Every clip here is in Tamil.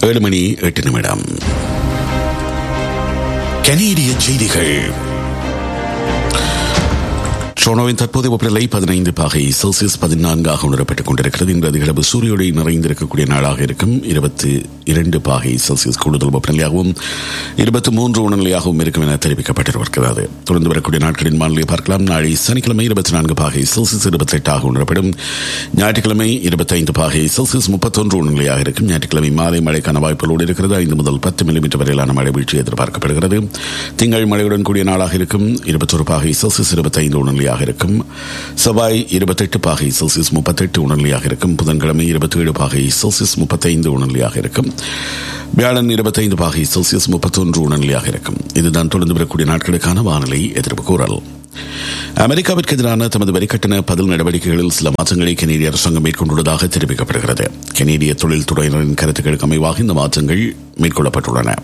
ஏழு மணி எட்டு நிமிடம் கனேடிய செய்திகள் டொனோவின் தற்போதைய வெப்பநிலை பதினைந்து பாகை செல்சியஸ் பதினான்காக உணரப்பட்டுக் கொண்டிருக்கிறது இன்று அதிகளவு சூரியோடு நிறைந்திருக்கக்கூடிய நாளாக இருக்கும் இருபத்தி இரண்டு பாகை செல்சியஸ் கூடுதல் வெப்பநிலையாகவும் இருபத்தி மூன்று உணர்நிலையாகவும் இருக்கும் என தெரிவிக்கப்பட்டிருக்கிறது தொடர்ந்து வரக்கூடிய நாட்களின் வானிலை பார்க்கலாம் நாளை சனிக்கிழமை இருபத்தி நான்கு பாகை செல்சியஸ் இருபத்தி எட்டாக உணரப்படும் ஞாயிற்றுக்கிழமை இருபத்தைந்து பாகை செல்சியஸ் முப்பத்தொன்று உணர்நிலையாக இருக்கும் ஞாயிற்றுக்கிழமை மாலை மழைக்கான வாய்ப்புகளோடு இருக்கிறது ஐந்து முதல் பத்து மில்லிமீட்டர் வரையிலான மழை வீழ்ச்சி எதிர்பார்க்கப்படுகிறது திங்கள் மழையுடன் கூடிய நாளாக இருக்கும் இருபத்தொரு பாகை செல்சியஸ் இருபத்தைந்து உணர்நிலையாக இருக்கும் செவ்வாய் இருபத்தெட்டு பாகை செல்சியஸ் முப்பத்தெட்டு உணர்நிலையாக இருக்கும் புதன்கிழமை இருபத்தி ஏழு பாகை செல்சியஸ் முப்பத்தைந்து உணர்நிலையாக இருக்கும் வியாழன் இருபத்தைந்து பாகை செல்சியஸ் முப்பத்தொன்று உணர்நிலையாக இருக்கும் இதுதான் தொடர்ந்து வரக்கூடிய நாட்களுக்கான வானிலை எதிர்ப்பு கூறல் அமெரிக்காவிற்கு எதிரான தமது வரிக்கட்டண பதில் நடவடிக்கைகளில் சில மாற்றங்களை கனேடிய அரசாங்கம் மேற்கொண்டுள்ளதாக தெரிவிக்கப்படுகிறது கனேடிய தொழில்துறையினரின் கருத்துக்களுக்கு அமைவாக இந்த மாற்றங்கள் மேற்கொள்ளப்பட்டுள்ளன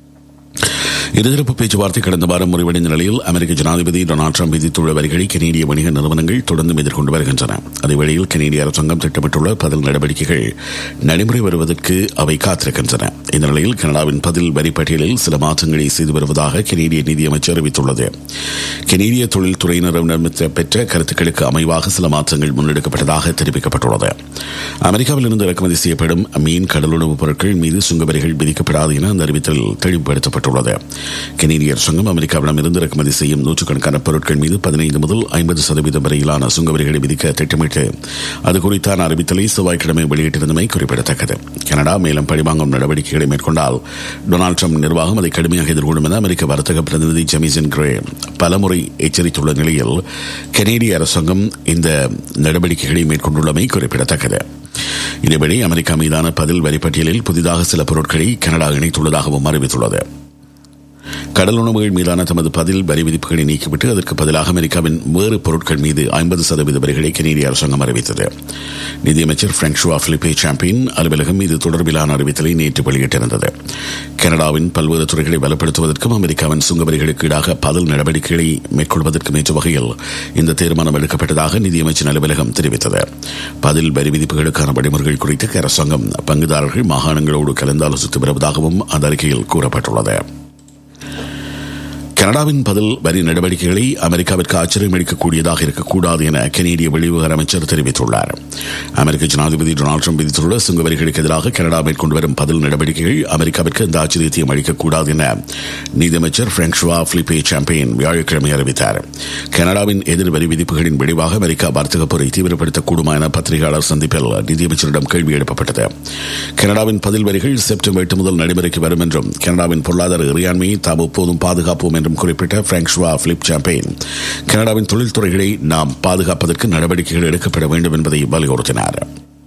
இருதரப்பு பேச்சுவார்த்தை கடந்த வாரம் முடிவடைந்த நிலையில் அமெரிக்க ஜனாதிபதி டொனால்டு ட்ரம்ப் விதித்துள்ள வரிகளை கனேடிய வணிக நிறுவனங்கள் தொடர்ந்து எதிர்கொண்டு வருகின்றன அதேவேளையில் கனேடிய அரசாங்கம் திட்டமிட்டுள்ள பதில் நடவடிக்கைகள் நடைமுறை வருவதற்கு அவை காத்திருக்கின்றன இந்த நிலையில் கனடாவின் பதில் வரி பட்டியலில் சில மாற்றங்களை செய்து வருவதாக கனேடிய நிதியமைச்சர் அறிவித்துள்ளது கனேடிய தொழில்துறையினரிடம் பெற்ற கருத்துக்களுக்கு அமைவாக சில மாற்றங்கள் முன்னெடுக்கப்பட்டதாக தெரிவிக்கப்பட்டுள்ளது அமெரிக்காவில் இருந்து இறக்குமதி செய்யப்படும் மீன் கடலுணவுப் பொருட்கள் மீது சுங்க வரிகள் விதிக்கப்படாது என அந்த அறிவித்தலில் தெளிவுபடுத்தப்பட்டுள்ளது கனேடிய அரசாங்கம் அமெரிக்காவிடம் இருந்து இறக்குமதி செய்யும் நூற்றுக்கணக்கான பொருட்கள் மீது பதினைந்து முதல் ஐம்பது சதவீதம் வரையிலான சுங்க வரிகளை விதிக்க திட்டமிட்டு அது குறித்தான அறிவித்தலை செவ்வாய்க்கிழமை வெளியிட்டிருந்தமை குறிப்பிடத்தக்கது கனடா மேலும் பழிவாங்கும் நடவடிக்கைகளை மேற்கொண்டால் டொனால்டு ட்ரம்ப் நிர்வாகம் அதை கடுமையாக எதிர்கொள்ளும் என அமெரிக்க வர்த்தக பிரதிநிதி ஜெமிசன் கிரே பலமுறை எச்சரித்துள்ள நிலையில் கனேடிய அரசாங்கம் இந்த நடவடிக்கைகளை மேற்கொண்டுள்ளமை குறிப்பிடத்தக்கது இதேபடி அமெரிக்கா மீதான பதில் வரி பட்டியலில் புதிதாக சில பொருட்களை கனடா இணைத்துள்ளதாகவும் அறிவித்துள்ளது கடல் உணவுகள் மீதான தமது பதில் வரி விதிப்புகளை நீக்கிவிட்டு அதற்கு பதிலாக அமெரிக்காவின் வேறு பொருட்கள் மீது ஐம்பது சதவீத வரிகளை கனேடிய அரசாங்கம் அறிவித்தது நிதியமைச்சர் பிரான்சுவா பிலிப்பே சாம்பியன் அலுவலகம் இது தொடர்பிலான அறிவித்தலை நேற்று வெளியிட்டிருந்தது கனடாவின் பல்வேறு துறைகளை பலப்படுத்துவதற்கும் அமெரிக்காவின் சுங்க வரிகளுக்கு ஈடாக பதில் நடவடிக்கைகளை மேற்கொள்வதற்கும் ஏற்ற வகையில் இந்த தீர்மானம் எடுக்கப்பட்டதாக நிதியமைச்சர் அலுவலகம் தெரிவித்தது பதில் வரி விதிப்புகளுக்கான வழிமுறைகள் குறித்து அரசாங்கம் பங்குதாரர்கள் மாகாணங்களோடு கலந்தாலோசித்து வருவதாகவும் அந்த அறிக்கையில் கூறப்பட்டுள்ளது கனடாவின் பதில் வரி நடவடிக்கைகளை அமெரிக்காவிற்கு ஆச்சரியம் அளிக்கக்கூடியதாக இருக்கக்கூடாது என கனேடிய வெளிவிவகார அமைச்சர் தெரிவித்துள்ளார் அமெரிக்க ஜனாதிபதி டொனால்டு ட்ரம்ப் விதித்துள்ள சுங்க வரிகளுக்கு எதிராக கனடா மேற்கொண்டு வரும் பதில் நடவடிக்கைகள் அமெரிக்காவிற்கு எந்த ஆச்சரியத்தையும் அளிக்கக்கூடாது என நீதியமைச்சர் பிரான்சுவா பிலிப்பே சாம்பியன் வியாழக்கிழமை அறிவித்தார் கனடாவின் எதிர் வரி விதிப்புகளின் விளைவாக அமெரிக்கா வர்த்தக போரை தீவிரப்படுத்தக்கூடுமா என பத்திரிகையாளர் சந்திப்பில் நிதியமைச்சரிடம் கேள்வி எழுப்பப்பட்டது கனடாவின் பதில் வரிகள் செப்டம்பர் எட்டு முதல் நடைமுறைக்கு வரும் என்றும் கனடாவின் பொருளாதார இறையாண்மையை தாம் எப்போதும் பாதுகாப்போம் என்றும் குறிப்பிட்ட பிராங்க்ஸ்வா பிலிப் சாம்பெயின் கனடாவின் தொழில்துறைகளை நாம் பாதுகாப்பதற்கு நடவடிக்கைகள் எடுக்கப்பட வேண்டும் என்பதை வலியுறுத்தினார்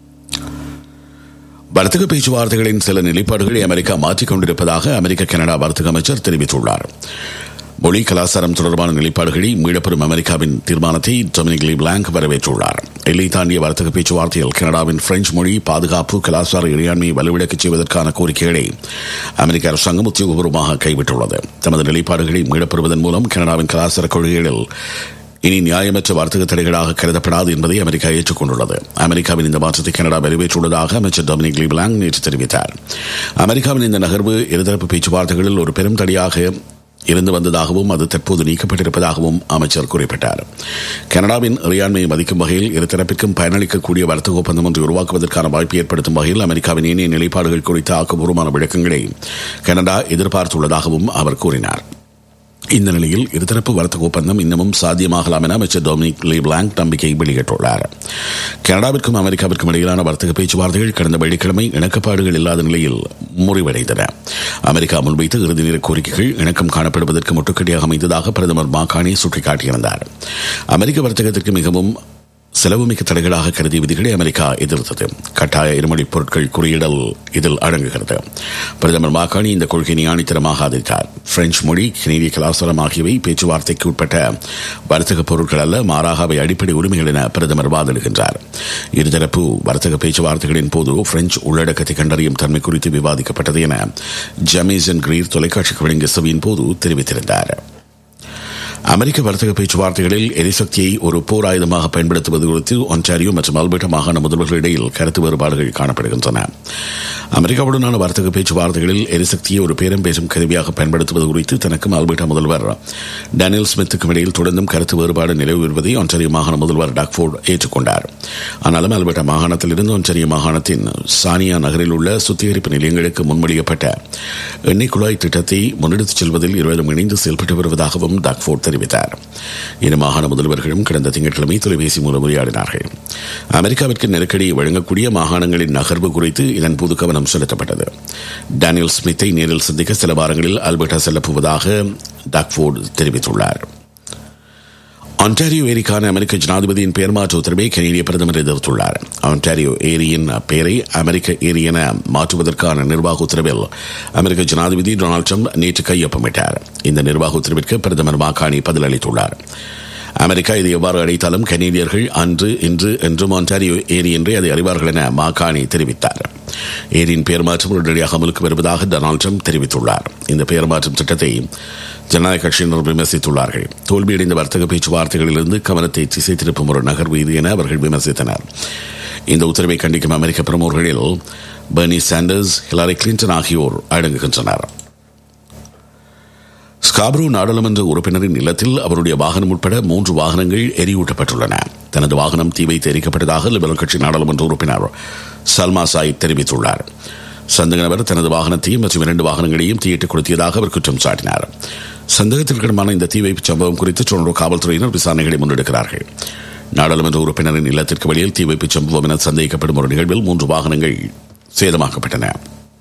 வர்த்தக பேச்சுவார்த்தைகளின் சில நிலைப்பாடுகளை அமெரிக்கா மாற்றிக் கொண்டிருப்பதாக அமெரிக்க கனடா வர்த்தக அமைச்சர் தெரிவித்துள்ளார் மொழி கலாச்சாரம் தொடர்பான நிலைப்பாடுகளை மீளப்பெறும் அமெரிக்காவின் தீர்மானத்தை டொமினிக் லீ பிளாங்க் வரவேற்றுள்ளார் எல்லை தாண்டிய வர்த்தக பேச்சுவார்த்தையில் கனடாவின் பிரெஞ்சு மொழி பாதுகாப்பு கலாச்சார இறையாண்மையை வலுவிழக்கச் செய்வதற்கான கோரிக்கைகளை அமெரிக்க அரசாங்கம் உத்தியோகபூர்வமாக கைவிட்டுள்ளது தமது நிலைப்பாடுகளை மீளப்பெறுவதன் மூலம் கனடாவின் கலாச்சார கொள்கைகளில் இனி நியாயமற்ற வர்த்தக தடைகளாக கருதப்படாது என்பதை அமெரிக்கா ஏற்றுக்கொண்டுள்ளது அமெரிக்காவின் இந்த மாற்றத்தை கனடா வரவேற்றுள்ளதாக அமைச்சர் டொமினிக் லீபிளாங் நேற்று தெரிவித்தார் அமெரிக்காவின் இந்த நகர்வு இருதரப்பு பேச்சுவார்த்தைகளில் ஒரு பெரும் தடையாக இருந்து வந்ததாகவும் அது தற்போது நீக்கப்பட்டிருப்பதாகவும் அமைச்சர் குறிப்பிட்டார் கனடாவின் இறையாண்மையை மதிக்கும் வகையில் இருதரப்பிற்கும் பயனளிக்கக்கூடிய வர்த்தக ஒப்பந்தம் ஒன்றை உருவாக்குவதற்கான வாய்ப்பு ஏற்படுத்தும் வகையில் அமெரிக்காவின் ஏனைய நிலைப்பாடுகள் குறித்த ஆக்கப்பூர்வமான விளக்கங்களை கனடா எதிர்பார்த்துள்ளதாகவும் அவர் கூறினார் இந்த நிலையில் இருதரப்பு வர்த்தக ஒப்பந்தம் இன்னமும் சாத்தியமாகலாம் என அமைச்சர் டொமினிக் லீ பிளாங்க் நம்பிக்கை வெளியிட்டுள்ளார் கனடாவிற்கும் அமெரிக்காவிற்கும் இடையிலான வர்த்தக பேச்சுவார்த்தைகள் கடந்த வெள்ளிக்கிழமை இணக்கப்பாடுகள் இல்லாத நிலையில் முறிவடைந்தன அமெரிக்கா முன்வைத்த இறுதி நேர கோரிக்கைகள் இணக்கம் காணப்படுவதற்கு முட்டுக்கட்டியாக அமைந்ததாக பிரதமர் மாகாணி சுட்டிக்காட்டியிருந்தார் அமெரிக்க வர்த்தகத்திற்கு மிகவும் செலவுமிக்க தடைகளாக கருதிய விதிகளை அமெரிக்கா எதிர்த்தது கட்டாய இருமொழி பொருட்கள் குறியிடல் இதில் அடங்குகிறது பிரதமர் மாகாணி இந்த கொள்கையை ஆணித்தரமாக ஆதரித்தார் பிரெஞ்சு மொழி கனேடிய கலாச்சாரம் ஆகியவை பேச்சுவார்த்தைக்கு உட்பட்ட வர்த்தக பொருட்கள் அல்ல மாறாக அவை அடிப்படை உரிமைகள் என பிரதமர் வாதிடுகின்றார் இருதரப்பு வர்த்தக பேச்சுவார்த்தைகளின் போது பிரெஞ்சு உள்ளடக்கத்தை கண்டறியும் தன்மை குறித்து விவாதிக்கப்பட்டது என ஜமேசன் கிரீர் தொலைக்காட்சிக்கு வழங்கிய சபையின் போது தெரிவித்திருந்தார் அமெரிக்க வர்த்தக பேச்சுவார்த்தைகளில் எரிசக்தியை ஒரு போர் ஆயுதமாக பயன்படுத்துவது குறித்து ஒன்டாரியோ மற்றும் அல்பர்டா மாகாண முதல்வர்களிடையில் கருத்து வேறுபாடுகள் காணப்படுகின்றன அமெரிக்காவுடனான வர்த்தக பேச்சுவார்த்தைகளில் எரிசக்தியை ஒரு பேரம் பேசும் கருவியாக பயன்படுத்துவது குறித்து தனக்கும் அல்பர்டா முதல்வர் டேனியல் ஸ்மித்துக்கும் இடையில் தொடர்ந்தும் கருத்து வேறுபாடு நிலவி வருவதை ஒன்றாரிய மாகாண முதல்வர் டாக்ஃபோர்ட் ஏற்றுக்கொண்டார் ஆனாலும் அல்பர்டா மாகாணத்திலிருந்து ஒன்றாரிய மாகாணத்தின் சானியா நகரில் உள்ள சுத்திகரிப்பு நிலையங்களுக்கு முன்மொழியப்பட்ட எண்ணெய் குழாய் திட்டத்தை முன்னெடுத்துச் செல்வதில் இருவரும் இணைந்து செயல்பட்டு வருவதாகவும் டாக்ஃபோர்ட் தெரிவித்தார் இரு மாகாண முதல்வர்களும் கடந்த திங்கட்கிழமை தொலைபேசி மூலம் உரையாடினார்கள் அமெரிக்காவிற்கு நெருக்கடியை வழங்கக்கூடிய மாகாணங்களின் நகர்வு குறித்து இதன் போது கவனம் செலுத்தப்பட்டது டேனியல் ஸ்மித்தை நேரில் சந்திக்க சில வாரங்களில் அல்பர்டா செல்லப்போவதாக டாக்ஃபோர்டு தெரிவித்துள்ளார் ஆன்டாரியோ ஏரிக்கான அமெரிக்க ஜனாதிபதியின் பெயர் மாற்ற உத்தரவை கனேடிய பிரதமர் எதிர்த்துள்ளார் ஆன்டாரியோ ஏரியின் பெயரை அமெரிக்க ஏரி என மாற்றுவதற்கான நிர்வாக உத்தரவில் அமெரிக்க ஜனாதிபதி டொனால்டு ட்ரம்ப் நேற்று கையொப்பமிட்டார் இந்த நிர்வாக உத்தரவிற்கு பிரதமர் மாகாணி பதிலளித்துள்ளார் அமெரிக்கா இது எவ்வாறு அழைத்தாலும் கனேடியர்கள் அன்று இன்று என்றும் ஆன்டாரியோ ஏரி என்றே அதை அறிவார்கள் என மாகாணி தெரிவித்தார் ஏரியின் பெயர் மாற்றம் உடனடியாக அமலுக்கு வருவதாக டொனால்டு ட்ரம்ப் தெரிவித்துள்ளார் இந்த பெயர் மாற்றம் திட்டத்தை ஜனநாயக கட்சியினர் விமர்சித்துள்ளார்கள் தோல்வியடைந்த வர்த்தக பேச்சுவார்த்தைகளிலிருந்து கவனத்தை திசை திருப்பும் ஒரு நகர்வு இது என அவர்கள் விமர்சித்தனர் இந்த உத்தரவை கண்டிக்கும் அமெரிக்க பிரமுகர்களில் பெர்னி சாண்டர்ஸ் ஹிலாரி கிளின்டன் ஆகியோர் அடங்குகின்றனர் ஸ்காப்ரோ நாடாளுமன்ற உறுப்பினரின் இல்லத்தில் அவருடைய வாகனம் உட்பட மூன்று வாகனங்கள் எரியூட்டப்பட்டுள்ளன தனது வாகனம் தீ வைத்து எரிக்கப்பட்டதாக லிபரல் கட்சி நாடாளுமன்ற உறுப்பினர் சல்மா சாயித் தெரிவித்துள்ளார் சந்தக நபர் தனது வாகனத்தையும் மற்றும் இரண்டு வாகனங்களையும் தீயிட்டுக் கொளுத்தியதாக அவர் குற்றம் சாட்டினார் சந்தேகத்திற்கிடமான இந்த தீ வைப்பு சம்பவம் குறித்து டொரண்டோ காவல்துறையினர் விசாரணைகளை முன்னெடுக்கிறார்கள் நாடாளுமன்ற உறுப்பினரின் இல்லத்திற்கு வெளியில் தீ வைப்பு சம்பவம் என சந்தேகிக்கப்படும் ஒரு நிகழ்வில் மூன்று வாகனங்கள் சேதமாக்கப்பட்டன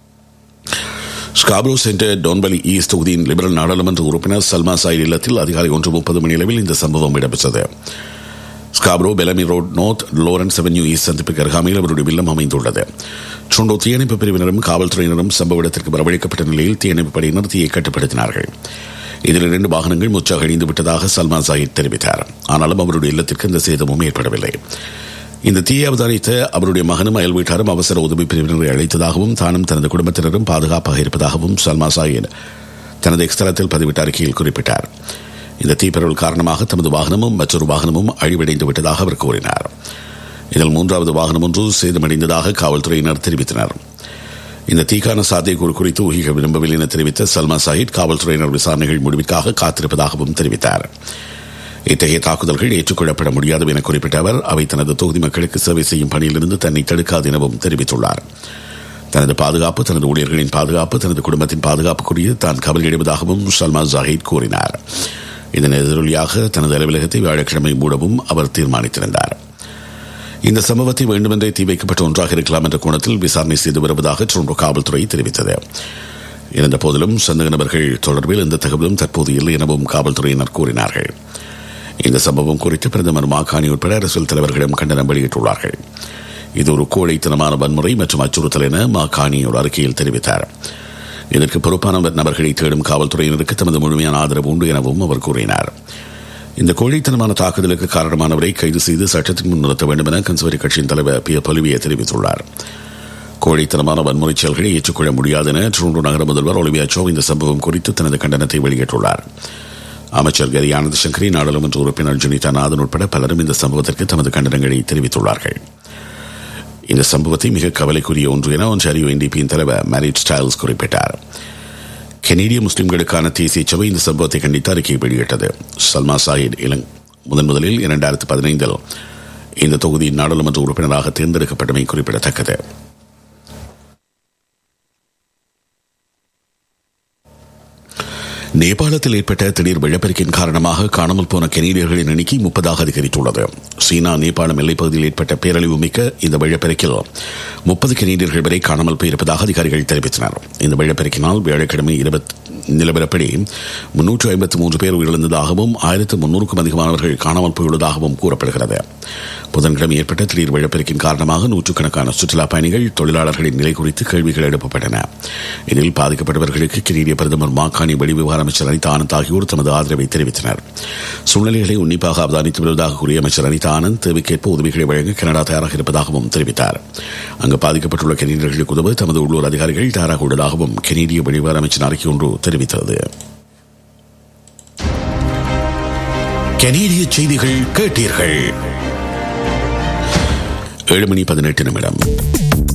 ஸ்காப்ரோ சென்டர் டோன்பலி ஈஸ்ட் தொகுதியின் லிபரல் நாடாளுமன்ற உறுப்பினர் சல்மா சாயிட் இல்லத்தில் அதிகாலை ஒன்று முப்பது மணி அளவில் இந்த சம்பவம் இடம்பெற்றது Scarborough Bellamy Road North Lawrence Avenue East சந்திப்புக்கு அருகாமையில் அவருடைய வில்லம் அமைந்துள்ளது சுண்டோ தீயணைப்பு பிரிவினரும் காவல்துறையினரும் சம்பவ இடத்திற்கு வரவழைக்கப்பட்ட நிலையில் தீயணைப்பு படையினர் தீயை கட்டுப்படுத்தினார்கள் இதில் இரண்டு வாகனங்கள் முற்றாக அழிந்து விட்டதாக சல்மான் சாயித் தெரிவித்தார் ஆனாலும் அவருடைய இல்லத்திற்கு இந்த சேதமும் ஏற்படவில்லை இந்த தீயை அவதானித்த அவருடைய மகனும் அயல் வீட்டாரும் அவசர உதவி பிரிவினரை அழைத்ததாகவும் தானும் தனது குடும்பத்தினரும் பாதுகாப்பாக இருப்பதாகவும் சல்மா சாயித் தனது எக்ஸ்தலத்தில் பதிவிட்ட அறிக்கையில் குறிப்பிட்டார் இந்த தீப்பரவல் காரணமாக தமது வாகனமும் மற்றொரு வாகனமும் அழிவடைந்து விட்டதாக அவர் கூறினார் இதில் மூன்றாவது வாகனம் ஒன்று சேதமடைந்ததாக காவல்துறையினர் தெரிவித்தனர் இந்த தீக்கான சாத்தியக்கூறு குறித்து ஊகிக்க விரும்பவில்லை என தெரிவித்த சல்மா சாஹித் காவல்துறையினர் விசாரணைகள் முடிவிற்காக காத்திருப்பதாகவும் தெரிவித்தார் இத்தகைய தாக்குதல்கள் ஏற்றுக்கொள்ளப்பட முடியாது என குறிப்பிட்ட அவர் அவை தனது தொகுதி மக்களுக்கு சேவை செய்யும் பணியிலிருந்து தன்னை தடுக்காது எனவும் தெரிவித்துள்ளார் தனது பாதுகாப்பு தனது ஊழியர்களின் பாதுகாப்பு தனது குடும்பத்தின் பாதுகாப்பு குறித்து தான் கவலையிடுவதாகவும் சல்மா ஜாஹித் கூறினார் இதன் எதிரொலியாக தனது அலுவலகத்தை வியாழக்கிழமை மூடவும் அவர் தீர்மானித்திருந்தார் இந்த சம்பவத்தை வேண்டுமென்றே தீ வைக்கப்பட்ட ஒன்றாக இருக்கலாம் என்ற கோணத்தில் விசாரணை செய்து வருவதாக டொரண்டோ காவல்துறை தெரிவித்தது இருந்த போதிலும் சந்தேக நபர்கள் தொடர்பில் எந்த தகவலும் தற்போது இல்லை எனவும் காவல்துறையினர் கூறினார்கள் இந்த சம்பவம் குறித்து பிரதமர் மாகாணி உட்பட அரசியல் தலைவர்களிடம் கண்டனம் வெளியிட்டுள்ளார்கள் இது ஒரு கோழைத்தனமான வன்முறை மற்றும் அச்சுறுத்தல் என மாகாணி ஒரு அறிக்கையில் தெரிவித்தார் இதற்கு பொறுப்பான நபர்களை தேடும் காவல்துறையினருக்கு தமது முழுமையான ஆதரவு உண்டு எனவும் அவர் கூறினார் இந்த கோழைத்தனமான தாக்குதலுக்கு காரணமானவரை கைது செய்து சட்டத்தின் முன் நிறுத்த வேண்டும் என கன்சர்வேட்டிவ் கட்சியின் தலைவர் பி பொலிவியை தெரிவித்துள்ளார் கோழைத்தனமான வன்முறை செயல்களை ஏற்றுக்கொள்ள முடியாது என ட்ரோண்டோ நகர முதல்வர் ஒலிவியா சோ இந்த சம்பவம் குறித்து தனது கண்டனத்தை வெளியிட்டுள்ளார் அமைச்சர் கரி ஆனந்த் சங்கரி நாடாளுமன்ற உறுப்பினர் ஜுனிதா நாதன் உட்பட பலரும் இந்த சம்பவத்திற்கு தமது கண்டனங்களை தெரிவித்துள்ளார்கள் இந்த சம்பவத்தை மிக கவலைக்குரிய ஒன்று என ஒன்றாரியோ என்டிபியின் தலைவர் மேரிட் ஸ்டைல்ஸ் குறிப்பிட்டார் கெனடிய முஸ்லிம்களுக்கான தேசிய சபை இந்த சம்பவத்தை கண்டித்து அறிக்கை வெளியிட்டது சல்மா சாயிட் இளங் முதன் முதலில் இரண்டாயிரத்து பதினைந்தில் இந்த தொகுதியின் நாடாளுமன்ற உறுப்பினராக தேர்ந்தெடுக்கப்பட்டமை குறிப்பிடத்தக்கது நேபாளத்தில் ஏற்பட்ட திடீர் வெள்ளப்பெருக்கின் காரணமாக காணாமல் போன கெனடியர்களின் எண்ணிக்கை முப்பதாக அதிகரித்துள்ளது சீனா நேபாளம் எல்லைப்பகுதியில் ஏற்பட்ட பேரழிவு மிக்க இந்த வெள்ளப்பெருக்கில் முப்பது கெனடியர்கள் வரை காணாமல் போயிருப்பதாக அதிகாரிகள் தெரிவித்தனர் இந்த வெள்ளப்பெருக்கினால் வியாழக்கிழமை இருபத்தி நிலவரப்படி முன்னூற்று ஐம்பத்தி மூன்று பேர் உயிரிழந்ததாகவும் ஆயிரத்து முன்னூறுக்கும் அதிகமானவர்கள் காணாமல் போயுள்ளதாகவும் கூறப்படுகிறது புதன்கிழமை ஏற்பட்ட திடீர் வெள்ளப்பெருக்கின் காரணமாக நூற்றுக்கணக்கான சுற்றுலா பயணிகள் தொழிலாளர்களின் நிலை குறித்து கேள்விகள் எழுப்பப்பட்டன இதில் பாதிக்கப்பட்டவர்களுக்கு கெனடிய பிரதமர் மாகாணி வெளிவிவகார அமைச்சர் அனிதா ஆனந்த் ஆகியோர் தமது ஆதரவை தெரிவித்தனர் சூழ்நிலைகளை உன்னிப்பாக அவதானித்து வருவதாக கூறிய அமைச்சர் அனிதா ஆனந்த் தேவைக்கேற்ப உதவிகளை வழங்க கனடா தயாராக இருப்பதாகவும் தெரிவித்தார் அங்கு பாதிக்கப்பட்டுள்ள கெனடியர்களுக்கு உதவ தமது உள்ளூர் அதிகாரிகள் தயாராக உள்ளதாகவும் கெனடிய வெளிவிவகார அமைச்சர் அறிக்கை ஒன்று தெரிவித்தது கனேடிய செய்திகள் கேட்டீர்கள் ஏழு மணி பதினெட்டு நிமிடம்